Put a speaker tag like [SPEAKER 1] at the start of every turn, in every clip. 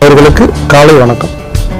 [SPEAKER 1] அவர்களுக்கு காலை வணக்கம்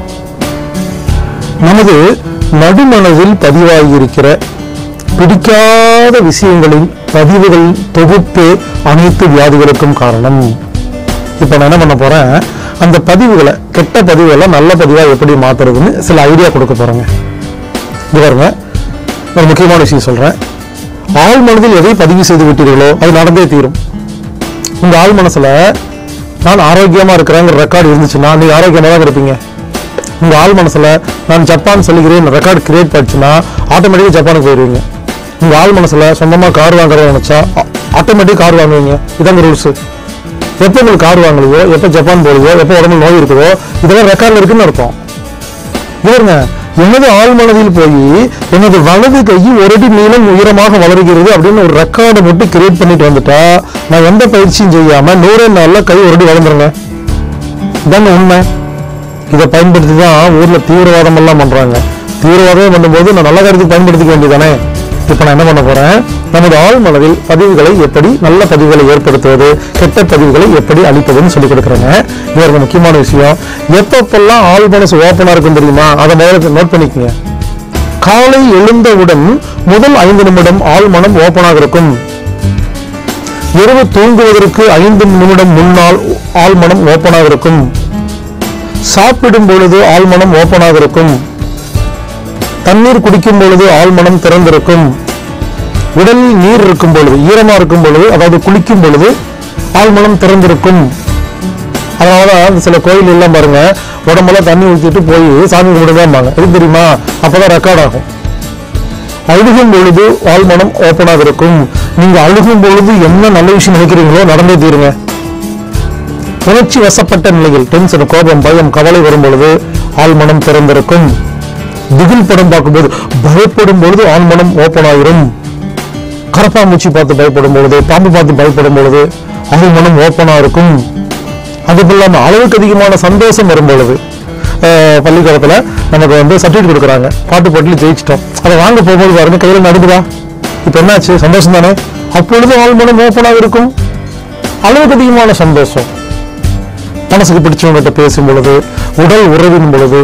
[SPEAKER 1] நமது நடுமனதில் பதிவாகியிருக்கிற பிடிக்காத விஷயங்களின் பதிவுகளின் தொகுப்பே அனைத்து வியாதிகளுக்கும் காரணம் இப்போ நான் என்ன பண்ண போறேன் அந்த பதிவுகளை கெட்ட பதிவுகளை நல்ல பதிவாக எப்படி மாத்துறதுன்னு சில ஐடியா கொடுக்க போறேங்க இது பாருங்க ஒரு முக்கியமான விஷயம் சொல்றேன் ஆள் மனதில் எதை பதிவு செய்து விட்டீர்களோ அது நடந்தே தீரும் உங்க ஆள் மனசுல நான் ஆரோக்கியமா இருக்கிறேங்கிற ரெக்கார்டு இருந்துச்சுன்னா நீங்க ஆரோக்கியமா தான் இருப்பீங்க உங்க ஆள் மனசுல நான் ஜப்பான் சொல்லுகிறேன் ரெக்கார்டு கிரியேட் பண்ணிச்சுன்னா ஆட்டோமேட்டிக்கா ஜப்பானுக்கு போயிடுவீங்க உங்க ஆள் மனசுல சொந்தமா கார் வாங்குறத நினைச்சா ஆட்டோமேட்டிக் கார் வாங்குவீங்க இதாங்க ரூல்ஸ் எப்போ உங்களுக்கு கார் வாங்கலையோ எப்போ ஜப்பான் போலையோ எப்போ உடம்புல நோய் இருக்குதோ இதெல்லாம் ரெக்கார்டில் இருக்குன்னு அர்த்தம் இவருங்க எனது ஆள் மனதில் போய் எனது வலது கை ஒரு அடி நீளம் உயரமாக வளர்கிறது அப்படின்னு ஒரு ரெக்கார்டை மட்டும் கிரியேட் பண்ணிட்டு வந்துட்டா நான் எந்த பயிற்சியும் செய்யாம நூறே நாள்ல கை ஒரு அடி வளர்ந்துருங்க இதாங்க உண்மை இதை பயன்படுத்தி தான் ஊர்ல தீவிரவாதம் எல்லாம் பண்றாங்க தீவிரவாதம் பண்ணும்போது நான் நல்ல காரியத்துக்கு பயன்படுத்திக்க வேண்டியதானே இப்போ நான் என்ன பண்ண போறேன் நமது ஆள் மனதில் பதிவுகளை எப்படி நல்ல பதிவுகளை ஏற்படுத்துவது கெட்ட பதிவுகளை எப்படி அழிப்பதுன்னு சொல்லி கொடுக்குறேங்க இது ஒரு முக்கியமான விஷயம் எப்பப்பெல்லாம் ஆள் மனசு ஓப்பனா இருக்கும் தெரியுமா அதை முதல்ல நோட் பண்ணிக்கங்க காலை எழுந்தவுடன் முதல் ஐந்து நிமிடம் ஆள் மனம் ஓப்பனாக இருக்கும் இரவு தூங்குவதற்கு ஐந்து நிமிடம் முன்னால் ஆள் மனம் ஓப்பனாக இருக்கும் சாப்பிடும் பொழுது ஆழ்மனம் ஓப்பனாக இருக்கும் தண்ணீர் குடிக்கும் பொழுது ஆழ்மனம் திறந்திருக்கும் உடலில் நீர் இருக்கும் பொழுது ஈரமா இருக்கும் பொழுது அதாவது குளிக்கும் பொழுது ஆழ்மனம் திறந்திருக்கும் அதனால அந்த சில கோயில் எல்லாம் பாருங்க உடம்பெல்லாம் தண்ணி ஊற்றிட்டு போய் சாமி கும்பிடுதாம்பாங்க எது தெரியுமா அப்பதான் ரெக்கார்ட் ஆகும் அழுகும் பொழுது ஆழ்மனம் ஓப்பனாக இருக்கும் நீங்க அழுகும் பொழுது என்ன நல்ல விஷயம் நினைக்கிறீங்களோ நடந்தே தீருங்க உணர்ச்சி வசப்பட்ட நிலையில் டென்ஷன் கோபம் பயம் கவலை வரும் பொழுது ஆழ்மனம் திறந்திருக்கும் திகில் படம் பார்க்கும்போது பயப்படும் பொழுது ஆழ்மனம் ஓப்பன் ஆயிரும் கரப்பாம்பூச்சி பார்த்து பயப்படும் பொழுது பாம்பு பார்த்து பயப்படும் பொழுது ஆழ்மனம் ஓப்பனா இருக்கும் அதுக்கு இல்லாம அளவுக்கு அதிகமான சந்தோஷம் வரும் பொழுது அஹ், பள்ளிக்கூடத்துல நமக்கு வந்து சர்டிஃபிகேட் கொடுக்குறாங்க பாட்டு போட்டியில் ஜெயிச்சிட்டோம் அதை வாங்க போகும்போது பாருங்க கையில நடுக்குதா இப்ப என்னாச்சு சந்தோஷம் தானே அப்பொழுது ஆழ்மனம் ஓப்பனாக இருக்கும் அளவுக்கு அதிகமான சந்தோஷம் மனசுக்கு பிடிச்சவங்ககிட்ட பேசும் பொழுது உடல் உறவின் பொழுது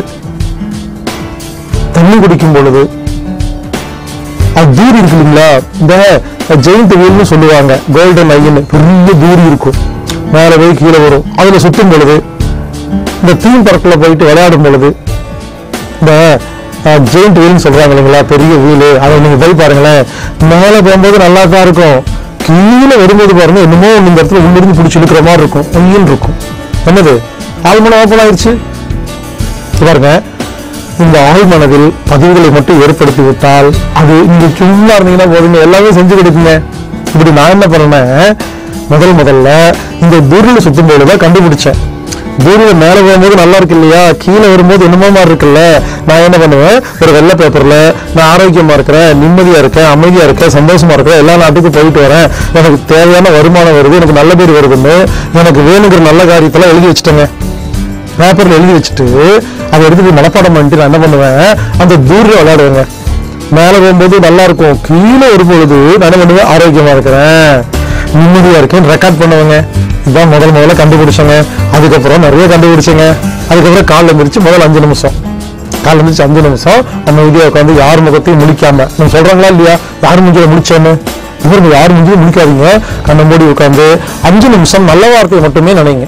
[SPEAKER 1] தண்ணி குடிக்கும் பொழுது அது தூரி இருக்கு இல்லைங்களா இந்த ஜெயிண்ட் வீல்னு சொல்லுவாங்க கோல்டன் ஐன்னு பெரிய தூரி இருக்கும் மேலே போய் கீழே வரும் அதுல சுத்தும் பொழுது இந்த தீம் பார்க்கில் போயிட்டு விளையாடும் பொழுது இந்த ஜெயிண்ட் வீல்னு சொல்றாங்க இல்லைங்களா பெரிய வீலு அதை நீங்க போய் பாருங்களேன் மேலே போகும்போது நல்லா தான் இருக்கும் கீழே வரும்போது பாருங்க என்னமோ ஒண்ணு இந்த இடத்துல உள்ளிருந்து பிடிச்சி இழுக்கிற மாதிரி இருக்கும் ஒய்யின்னு இருக்கும் என்னது ஆழ்மனம் ஓப்பன் ஆயிடுச்சு இது பாருங்க இந்த ஆழ்மனதில் பதிவுகளை மட்டும் ஏற்படுத்தி விட்டால் அது நீங்க சும்மா இருந்தீங்கன்னா போதுங்க எல்லாமே செஞ்சு கொடுக்குங்க இப்படி நான் என்ன பண்ணேன் முதல் முதல்ல இந்த தூரில் சுத்தும் பொழுதுதான் கண்டுபிடிச்சேன் தூரில் மேலே போகும்போது நல்லா இருக்கு இல்லையா கீழே வரும்போது என்னமோ மாதிரி இருக்குல்ல நான் என்ன பண்ணுவேன் ஒரு வெள்ளை பேப்பர்ல நான் ஆரோக்கியமா இருக்கிறேன் நிம்மதியா இருக்கேன் அமைதியா இருக்கேன் சந்தோஷமா இருக்கேன் எல்லா நாட்டுக்கும் போயிட்டு வரேன் எனக்கு தேவையான வருமானம் வருது எனக்கு நல்ல பேர் வருதுன்னு எனக்கு வேணுங்கிற நல்ல காரியத்தெல்லாம் எழுதி வச்சுட்டேங்க பேப்பர்ல எழுதி வச்சுட்டு அதை எடுத்து போய் மனப்பாடம் பண்ணிட்டு நான் என்ன பண்ணுவேன் அந்த தூரில் விளையாடுவேங்க மேலே போகும்போது நல்லா இருக்கும் கீழே வரும்பொழுது நான் என்ன பண்ணுவேன் ஆரோக்கியமா இருக்கிறேன் நிம்மதியா இருக்கேன் ரெக்கார்ட் பண்ணுவேங்க இதுதான் முதல் முதல்ல கண்டுபிடிச்சேங்க அதுக்கப்புறம் நிறைய கண்டுபிடிச்சேங்க அதுக்கப்புறம் காலைல எழுந்திரிச்சு முதல் அஞ்சு நிமிஷம் காலைல எழுந்திரிச்சு அஞ்சு நிமிஷம் நம்ம வீடியோ உட்காந்து யார் முகத்தையும் முழிக்காம நம்ம சொல்றாங்களா இல்லையா யார் முஞ்சில முடிச்சோன்னு இவருக்கு யார் முஞ்சிலும் முழிக்காதீங்க கண்ணை மூடி உட்காந்து அஞ்சு நிமிஷம் நல்ல வார்த்தையை மட்டுமே நினைங்க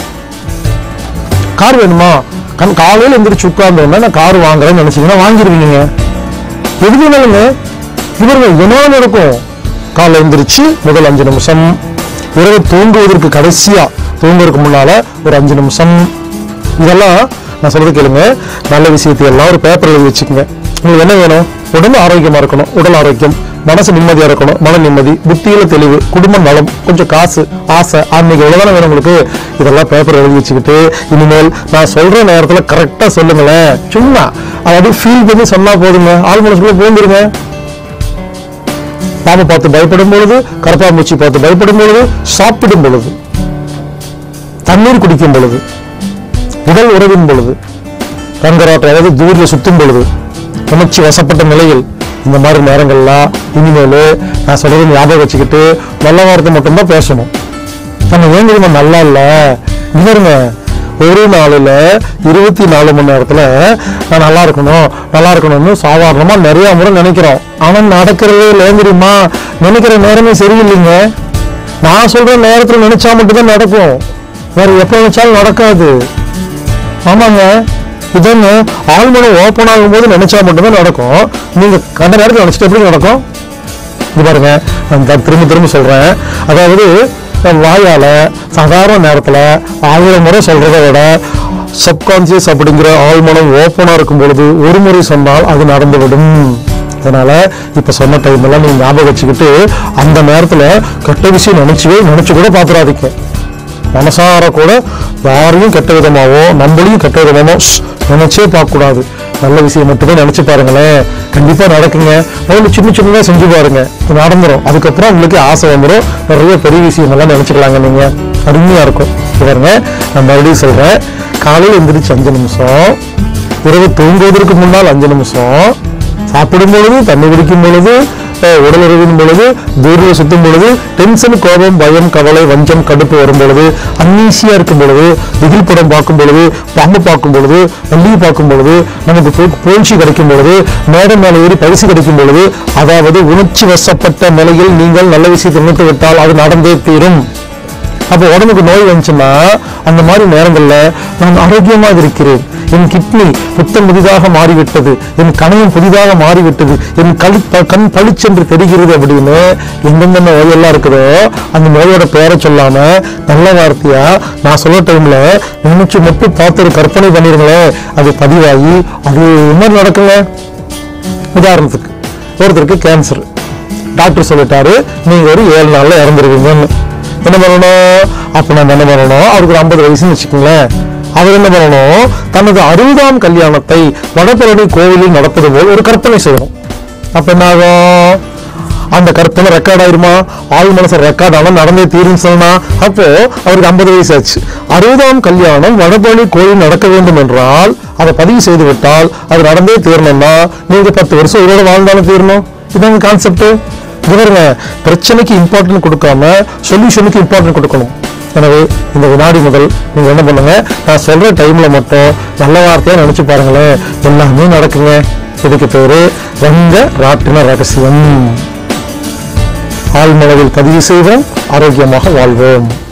[SPEAKER 1] கார் வேணுமா கண் காலையில் எந்திரிச்சு உட்கார்ந்தோன்னா நான் கார் வாங்குறேன்னு நினைச்சீங்கன்னா வாங்கிடுவீங்க எதுனாலுங்க இவருங்க என்ன நடக்கும் காலைல எந்திரிச்சு முதல் அஞ்சு நிமிஷம் இரவு தூங்குவதற்கு கடைசியா தூங்குறதுக்கு முன்னால ஒரு அஞ்சு நிமிஷம் இதெல்லாம் நான் சொல்றது கேளுங்க நல்ல விஷயத்தை எல்லாம் ஒரு பேப்பர் எழுதி வச்சுக்கோங்க உங்களுக்கு என்ன வேணும் உடம்பு ஆரோக்கியமா இருக்கணும் உடல் ஆரோக்கியம் மனசு நிம்மதியா இருக்கணும் மன நிம்மதி புத்தியில தெளிவு குடும்ப நலம் கொஞ்சம் காசு ஆசை ஆன்மீகம் எவ்வளவுதானே வேணும் உங்களுக்கு இதெல்லாம் பேப்பர் எழுதி வச்சுக்கிட்டு இனிமேல் நான் சொல்ற நேரத்துல கரெக்டா சொல்லுங்களேன் சும்மா அதாவது ஃபீல் பண்ணி சொன்னா போதுங்க ஆள் மனசுக்குள்ள பூந்துருங்க பாம்பு பார்த்து பயப்படும் பொழுது கரப்பாம்பூச்சி பார்த்து பயப்படும் பொழுது சாப்பிடும் பொழுது தண்ணீர் குடிக்கும் பொழுது உடல் உறவின் பொழுது கங்கராட்டம் அதாவது தூரில் சுத்தும் பொழுது உணர்ச்சி வசப்பட்ட நிலையில் இந்த மாதிரி நேரங்கள்லாம் இனிமேல் நான் சொல்றது ஞாபகம் வச்சுக்கிட்டு நல்ல வார்த்தை மட்டும்தான் பேசணும் நம்ம ஏன் தெரியுமா நல்லா இல்லை இவருங்க ஒரு நாளில் இருபத்தி நாலு மணி நேரத்தில் நான் நல்லா இருக்கணும் நல்லா இருக்கணும்னு சாதாரணமாக நிறைய முறை நினைக்கிறோம் ஆனால் நடக்கிறதே இல்லை ஏன் தெரியுமா நினைக்கிற நேரமே சரியில்லைங்க நான் சொல்ற நேரத்தில் நினைச்சா மட்டும்தான் நடக்கும் வேற எப்போ நினைச்சாலும் நடக்காது ஆமாங்க இதொன்னு ஆழ்மனம் ஓப்பன் ஆகும்போது நினைச்சா மட்டும்தான் நடக்கும் நீங்க கண்ட நேரத்தில் நினைச்சிட்டு எப்படி நடக்கும் இது பாருங்க நான் த- திரும்ப திரும்ப சொல்றேன் அதாவது நம்ம வாயால சாதாரண நேரத்துல ஆயிரம் முறை சொல்றதை விட சப்கான்சியஸ் அப்படிங்கிற ஆழ்மனம் ஓப்பனா இருக்கும் பொழுது ஒரு முறை சொன்னால் அது நடந்துவிடும் அதனால இப்ப சொன்ன டைம் எல்லாம் நீங்க ஞாபகம் வச்சுக்கிட்டு அந்த நேரத்துல கெட்ட விஷயம் நினைச்சுவே நினைச்சு கூட பாத்துறாதீங்க மனசார கூட யாரையும் கெட்ட விதமாவோ நம்மளையும் கெட்ட விதமாவோ ஷ், நினைச்சே பார்க்கக்கூடாது நல்ல விஷயம் மட்டுமே நினைச்சு பாருங்களேன் கண்டிப்பா நடக்குங்க முதல்ல சின்ன சின்னதா செஞ்சு பாருங்க இது நடந்துரும் அதுக்கப்புறம் உங்களுக்கு ஆசை வந்துடும் நிறைய பெரிய விஷயம் எல்லாம் நினைச்சுக்கலாங்க நீங்க அருமையா இருக்கும் இது பாருங்க நான் மறுபடியும் சொல்றேன் காலையில் எந்திரிச்சு அஞ்சு நிமிஷம் இரவு தூங்குவதற்கு முன்னால் அஞ்சு நிமிஷம் சாப்பிடும் பொழுது தண்ணி குடிக்கும் பொழுது அஹ், உடல் உறவின் பொழுது தூரில் சுத்தும் பொழுது டென்ஷன் கோபம் பயம் கவலை வஞ்சம் கடுப்பு வரும் பொழுது அன்னீசியா இருக்கும் பொழுது திகில் படம் பார்க்கும் பொழுது பாம்பு பார்க்கும் பொழுது வள்ளியை பார்க்கும் பொழுது நமக்கு பு- புகழ்ச்சி கிடைக்கும் பொழுது மேடம் மேலே ஏறி பரிசு கிடைக்கும் பொழுது அதாவது உணர்ச்சி வசப்பட்ட நிலையில் நீங்கள் நல்ல விஷயத்தை நினைத்து விட்டால் அது நடந்தே தீரும் அப்போ உடம்புக்கு நோய் வந்துச்சுன்னா அந்த மாதிரி நேரங்கள்ல நான் ஆரோக்கியமாக இருக்கிறேன் என் கிட்னி புத்தம் புதிதாக மாறிவிட்டது என் கணையம் புதிதாக மாறிவிட்டது என் கழு ப- கண் பளிச்சென்று தெரிகிறது அப்படின்னு எந்தெந்த நோயெல்லாம் இருக்குதோ அந்த நோயோட பேரை சொல்லாம நல்ல வார்த்தையா நான் சொல்ல டைம்ல நினைச்சு மட்டும் பார்த்து ஒரு கற்பனை பண்ணிருங்களேன் அது பதிவாகி அது என்ன நடக்குங்க உதாரணத்துக்கு ஒருத்தருக்கு கேன்சர் டாக்டர் சொல்லிட்டாரு நீங்க ஒரு ஏழு நாள்ல இறந்துருவீங்கன்னு என்ன பண்ணணும் அப்ப நம்ம என்ன பண்ணணும் அவருக்கு ஒரு ஐம்பது வயசுன்னு வச்சுக்கோங்களேன் அவர் என்ன பண்ணணும் தனது அறுபதாம் கல்யாணத்தை வடபழனி கோவிலில் நடப்பது போல் ஒரு கற்பனை செய்யணும் அப்ப என்ன ஆகும் அந்த கற்பனை ரெக்கார்ட் ஆயிருமா ஆள் மனசு ரெக்கார்ட் ஆனா நடந்தே தீரும் சொன்னா அப்போ அவருக்கு ஐம்பது வயசு ஆச்சு அறுபதாம் கல்யாணம் வடபழனி கோயில் நடக்க வேண்டும் என்றால் அதை பதிவு செய்து விட்டால் அது நடந்தே தீரணும்னா நீங்க பத்து வருஷம் உயிரோட வாழ்ந்தாலும் தீரணும் இதாங்க கான்செப்ட் இவருங்க பிரச்சனைக்கு இம்பார்ட்டன்ட் கொடுக்காம சொல்யூஷனுக்கு இம்பார்ட்டன்ட் கொடுக்கணும் எனவே இந்த வினாடி முதல் நீங்க என்ன பண்ணுங்க நான் சொல்ற டைம்ல மட்டும் நல்ல வார்த்தையா நினைச்சு பாருங்களேன் எல்லாமே நடக்குங்க இதுக்கு பேரு ரங்க ராட்டின ரகசியம் ஆழ்மனதில் பதிவு செய்வோம் ஆரோக்கியமாக வாழ்வோம்